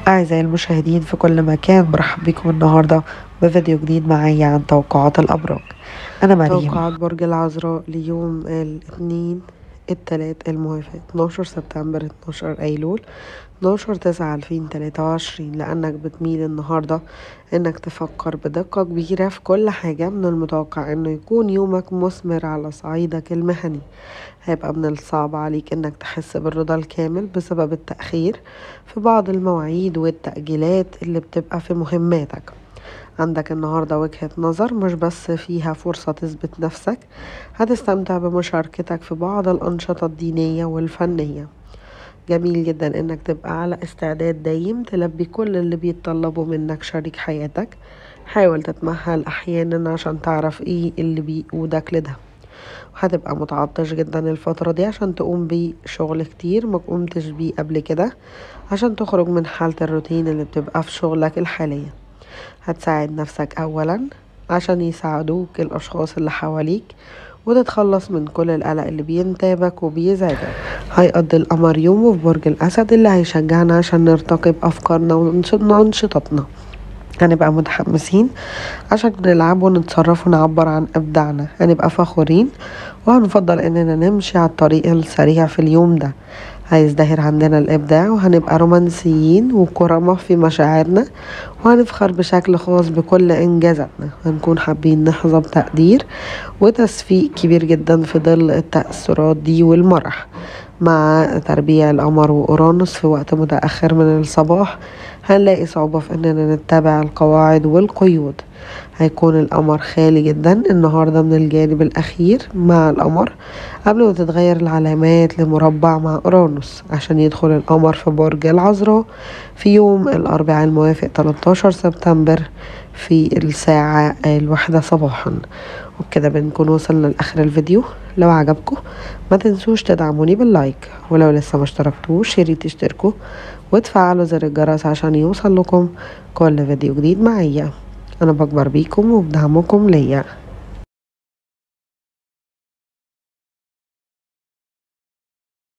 أعزائي المشاهدين في كل مكان برحب بكم النهاردة بفيديو جديد معايا عن توقعات الأبراج أنا مريم توقعات برج العذراء ليوم الاثنين التلات الموافق 12 سبتمبر 12 أيلول 12 تسعة 2023 لأنك بتميل النهاردة إنك تفكر بدقة كبيرة في كل حاجة من المتوقع إنه يكون يومك مثمر على صعيدك المهني هيبقى من الصعب عليك إنك تحس بالرضا الكامل بسبب التأخير في بعض المواعيد والتأجيلات اللي بتبقى في مهماتك عندك النهاردة وجهة نظر مش بس فيها فرصة تثبت نفسك هتستمتع بمشاركتك في بعض الأنشطة الدينية والفنية جميل جدا انك تبقى على استعداد دايم تلبي كل اللي بيتطلبوا منك شريك حياتك حاول تتمهل احيانا عشان تعرف ايه اللي بيقودك لده وهتبقى متعطش جدا الفترة دي عشان تقوم بشغل كتير ما قمتش بيه قبل كده عشان تخرج من حالة الروتين اللي بتبقى في شغلك الحالية هتساعد نفسك أولا عشان يساعدوك الأشخاص اللي حواليك وتتخلص من كل القلق اللي بينتابك وبيزعجك هيقضي القمر يومه في برج الأسد اللي هيشجعنا عشان نرتقي بأفكارنا وأنشطتنا هنبقى متحمسين عشان نلعب ونتصرف ونعبر عن إبداعنا هنبقى فخورين وهنفضل إننا نمشي على الطريق السريع في اليوم ده هيزدهر عندنا الإبداع وهنبقى رومانسيين وكرمة في مشاعرنا وهنفخر بشكل خاص بكل إنجازاتنا هنكون حابين نحظى بتقدير وتصفيق كبير جدا في ظل التأثرات دي والمرح مع تربيع القمر وأورانوس في وقت متأخر من الصباح هنلاقي صعوبة في إننا نتبع القواعد والقيود هيكون القمر خالي جدا النهاردة من الجانب الأخير مع القمر قبل ما تتغير العلامات لمربع مع أورانوس عشان يدخل القمر في برج العذراء في يوم الأربعاء الموافق 13 سبتمبر في الساعة الواحدة صباحا وبكده بنكون وصلنا لآخر الفيديو لو عجبكم ما تنسوش تدعموني باللايك ولو لسه ما اشتركتوش ياريت تشتركوا وتفعلوا زر الجرس عشان يوصل لكم كل فيديو جديد معايا انا بكبر بيكم وبدعمكم ليا